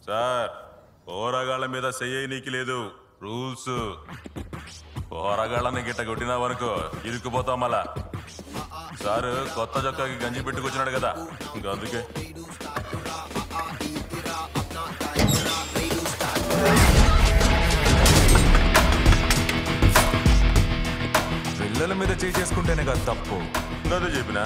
Sir పోరగాళ్ళ మీద చెయ్యనీకి లేదు rules పోరగాళ్ళని గిట్ట కొట్టినావనుకో ఇరుక్కుపోతాం మళ్ళా సారు కొత్త చొక్కాకి గంజి పెట్టుకొచ్చినాడు కదా ఇంకా అందుకే పిల్లల మీద చేయి చేసుకుంటేనే కదా తప్పు అదే చెప్పినా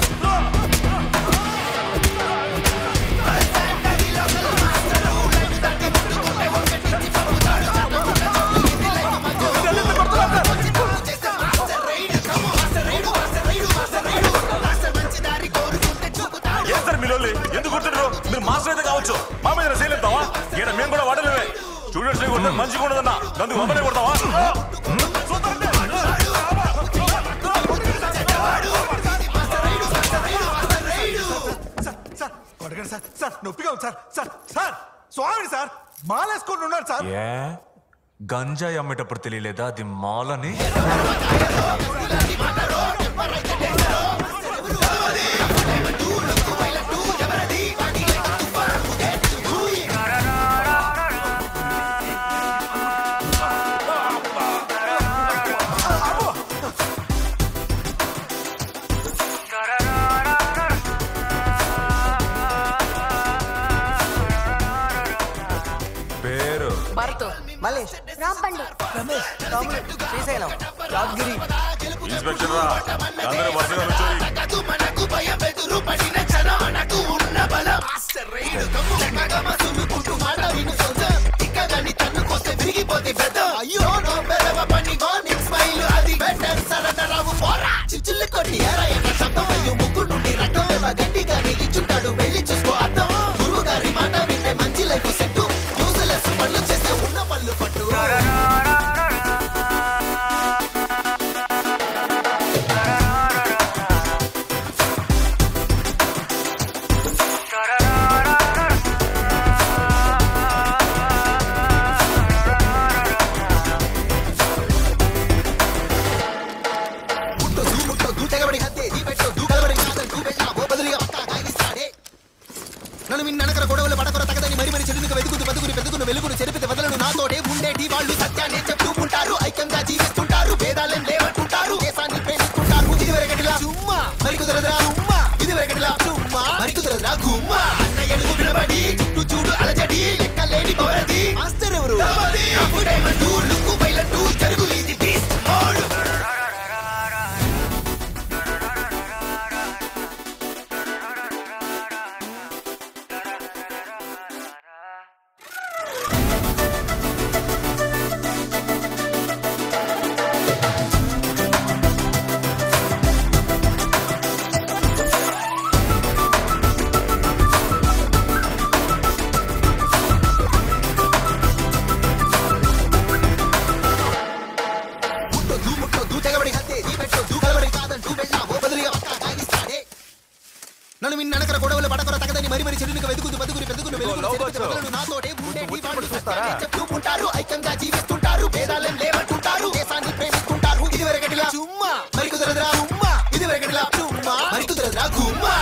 ఏం సార్ మీ లోల్లి? ఎందుకు కొడుతున్నారు మీరు మాస్టర్ అయితే కావచ్చు మా మీద చేయలేస్తావా ఈయన మేము కూడా వాడలేమే స్టూడెంట్స్ కొడితే మంచిగా ఉండదన్నా అందుకు మమ్మల్ని కొడతావా సార్ అడగండి సార్ సార్ నొప్పిగా ఉంది సార్ సార్ సార్ స్వామి సార్ మాలేసుకొని ఉన్నారు సార్ ఏ గంజాయి అమ్మేటప్పుడు తెలియలేదా అది మాలని పేరు భరత్ మల్లేష్ రాంపండు రమేష్ రాములు శ్రీశైలం యాదగిరి ఇన్స్పెక్షన్ రా అందరూ వరుసగా నుంచోని అయ్యో నో బెరవ పని మార్నింగ్ స్మైల్ అది బెటర్ సరదా రావు పోరా చిచ్చులు కొట్టి ఎరా ఎర్ర శబ్దం అయ్యో ముక్కు నుండి రక్తం ఏమో గట్టిగా నిలిచుంటాడు వెళ్ళి చూసుకో అర్థం గురువు గారి మాట వింటే మంచి లైఫ్ సెట్ యూజ్లెస్ పనులు చేస్తే ఉన్న పళ్ళు పట్టు ಮುಟ್ಟೋದು ಮುಟ್ಟೋದು ತೆಗಬಡಿ ಹತ್ತೆ ಈ ಬೆಟ್ಟೋದು ಕಲಬಡಿ ಕಾದಂಟು ಬೆಳ್ಳ ಬದಲಿಗೆ ಪಕ್ಕ ಕಾಯಿಸ್ತಾಡೆ నన్ను మీ ననకర గొడవలు పడకర తగదని మరి మరి చెడునుకు వెతుకుతూ బతుకుని పెతుకుని వెలుగును చెరిపితే వదలను నాతోటే ఉండేటి వాళ్ళు సత్యాన్ని చెప్తూ ఉంటారు ఐక్యంగా జీవిస్తుంటారు భేదాలేం లేవట్టుకుంటారు దేశాన్ని ప్రేమిస్తుంటారు ఇది వరకటిలా చుమ్మా మరి కుదరదురా ఉమ్మా ఇది వరకటిలా చుమ్మా మరి కుదరదురా గుమ్మా అన్న ఎడుగు వినబడి చుట్టూ చూడు అలజడి లెక్కలేని పవరది మాస్టర్ ఎవరు అప్పుడేమంటూ లుక్కు బయలంటూ జరుగు ఇది బీస్ట్ మోడ్ ముట్టొద్దు ముట్టొద్దు తెగబడి హత్తే ఈ పెట్టొద్దు కలబడి కాదంటూ వెళ్ళావు బదులుగా పక్క కాగిస్తాడే నన్ను మీ ననకర గొడవలు పడకర తగదని మరి మరి చెడునిక వెతుకుతూ బతుకుని పెతుకుని వెలుగును చెరిపితే వదలను నాతోటే ఉండేటి వాళ్ళు సత్యాన్ని చెప్తూ ఉంటారు ఐక్యంగా జీవిస్తుంటారు భేదాలేం లేవట్టుకుంటారు దేశాన్ని ప్రేమిస్తుంటారు ఇది వరకటిలా చుమ్మా మరి కుదరదురా ఉమ్మా ఇది వరకటిలా చుమ్మా మరి కుదరదురా గుమ్మా